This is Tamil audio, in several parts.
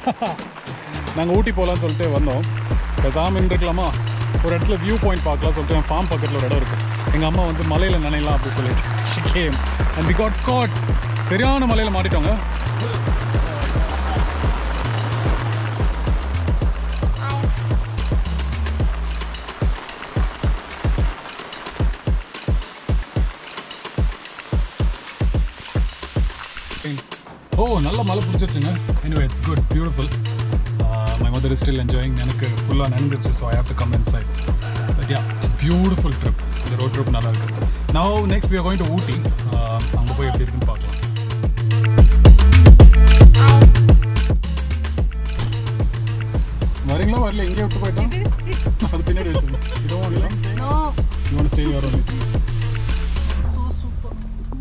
நாங்கள் ஊட்டி போகலான்னு சொல்லிட்டு வந்தோம் பேசாமல் இருக்கலாமா ஒரு இடத்துல வியூ பாயிண்ட் பார்க்கலாம் சொல்லிட்டு என் ஃபார்ம் பக்கத்தில் ஒரு இடம் இருக்குது எங்கள் அம்மா வந்து மலையில் நினைலாம் அப்படி சொல்லிட்டு she came and we got caught சரியான மலையில் மாட்டிட்டோங்க ஓ நல்ல மழை பிடிச்சிருச்சுங்க anyway it's good beautiful my mother is still enjoying எனக்கு ஃபுல்லாக நனைஞ்சிருச்சு so I have to come inside but yeah it's beautiful trip இந்த ரோட் ட்ரிப் நல்லா இருக்கு now next we are going to Ooty அங்கே போய் எப்படி இருக்குன்னு பார்க்கலாம் வரீங்களா வரல எங்கேயே விட்டு போயிட்டோம் அது பின்னாடி வச்சுருந்தோம் இதோ இல்லை No, இவனு ஸ்டே வரும் so super.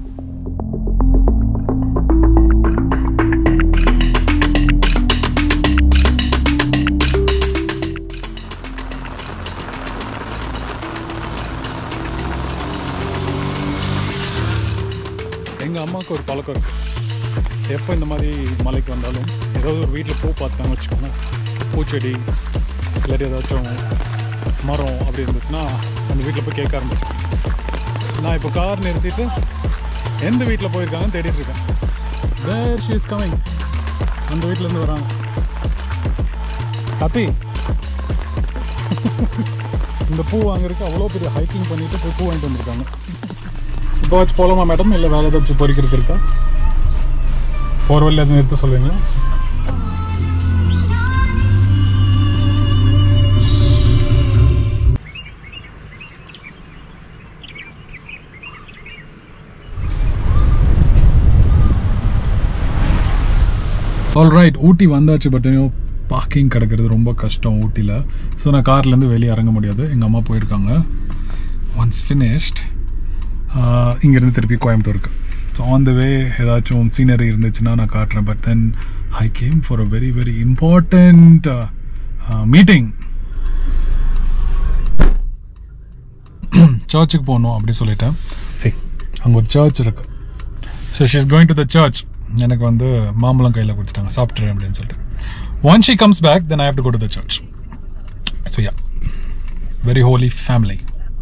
எங்கள் அம்மாவுக்கு ஒரு பழக்கம் இருக்குது எப்போ இந்த மாதிரி மலைக்கு வந்தாலும் ஏதாவது ஒரு வீட்டில் பூ பார்த்தாங்க வச்சுக்கோங்க பூச்செடி இல்லாட்டி ஏதாச்சும் மரம் அப்படி இருந்துச்சுன்னா அந்த வீட்டில் போய் கேட்க ஆரம்பிச்சேன் நான் இப்போ கார் நிறுத்திட்டு எந்த வீட்டில் போயிருக்காங்கன்னு தேடிட்டு இருக்கேன் தேர் ஷி இஸ் கமிங் அந்த வீட்டிலேருந்து வராங்க ஹாப்பி இந்த பூ வாங்குறதுக்கு அவ்வளோ பெரிய ஹைக்கிங் பண்ணிட்டு போய் பூ வாங்கிட்டு வந்திருக்காங்க இப்போ வச்சு போகலாமா மேடம் இல்லை வேறு ஏதாச்சும் பொறிக்கிறதுக்கு இருக்கா போகிற வழியில் எதுவும் நிறுத்த சொல்லுவீங்களா ஆல் ரைட் ஊட்டி வந்தாச்சு பட் பார்க்கிங் கிடக்கிறது ரொம்ப கஷ்டம் ஊட்டியில் ஸோ நான் கார்லேருந்து வெளியே இறங்க முடியாது எங்கள் அம்மா போயிருக்காங்க ஒன்ஸ் ஃபினிஷ்ட் இங்கேருந்து திருப்பி கோயம்புத்தூருக்கு ஸோ ஆன் த வே ஏதாச்சும் சீனரி இருந்துச்சுன்னா நான் காட்டுறேன் but then I came for a very very important meeting சர்ச்சுக்கு போகணும் அப்படி சொல்லிட்டேன் சரி அங்கே ஒரு சர்ச் இருக்கு so she is going to the church எனக்கு வந்து மாம்பழம் கையில் கொடுத்துட்டாங்க சாப்பிட்றேன் அப்படின்னு சொல்லிட்டு when she comes back then I have to go to the church so yeah very holy family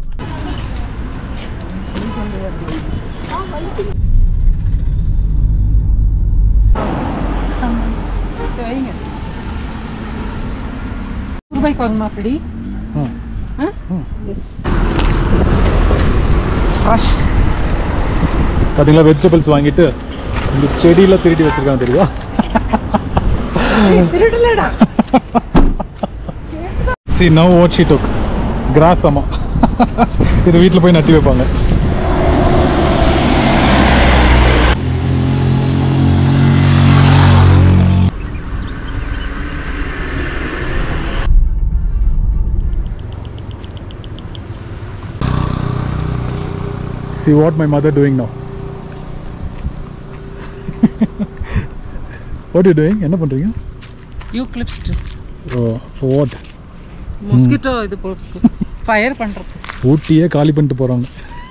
சரிங்க ரூபாய்க்கு வாங்கம்மா அப்படி எஸ் ஃப்ரெஷ் பார்த்தீங்களா வெஜிடபிள்ஸ் வாங்கிட்டு இந்த செடியில் திருடி வச்சிருக்காங்க தெரியுதா திருடலடா see now what she took grass அம்மா இது வீட்டில் போய் நட்டி வைப்பாங்க See what my mother doing now. what are you doing? என்ன பண்றீங்க? Eucalyptus Oh, for what? Mosquito இது போட்டு ஃபயர் பண்ணுறது ஊட்டியே காலி பண்ணிட்டு போறாங்க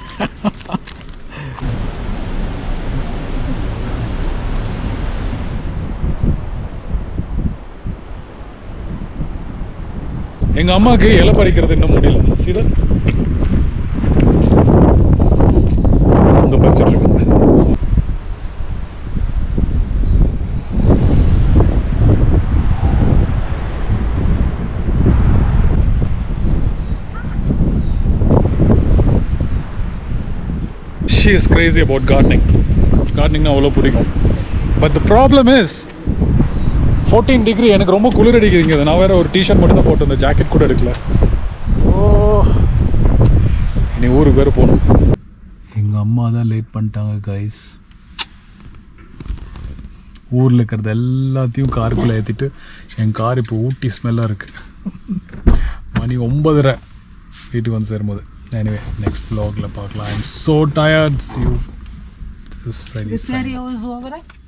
எங்க அம்மாக்கு இலை பறிக்கிறது இன்னும் முடியல சீதா அங்க பறிச்சிட்டு இருக்காங்க she is crazy about gardening gardening அவ்வளோ பிடிக்கும் but the problem is fourteen degree எனக்கு ரொம்ப குளிர் அடிக்குதுங்க நான் வேற ஒரு டிஷர்ட் மட்டும் தான் போட்டு ஜாக்கெட் கூட எடுக்கல ஓ இனி ஊருக்கு வேற போகணும் எங்கள் அம்மா தான் லேட் பண்ணிட்டாங்க கைஸ் ஊரில் இருக்கிறது எல்லாத்தையும் காருக்குள்ளே ஏற்றிட்டு என் கார் இப்போ ஊட்டி ஸ்மெல்லாக இருக்குது மணி ஒன்பதரை வீட்டுக்கு வந்து சேரும்போது எனிவே நெக்ஸ்ட் vlogல பார்க்கலாம் I am so tired you this is Friday This area was over.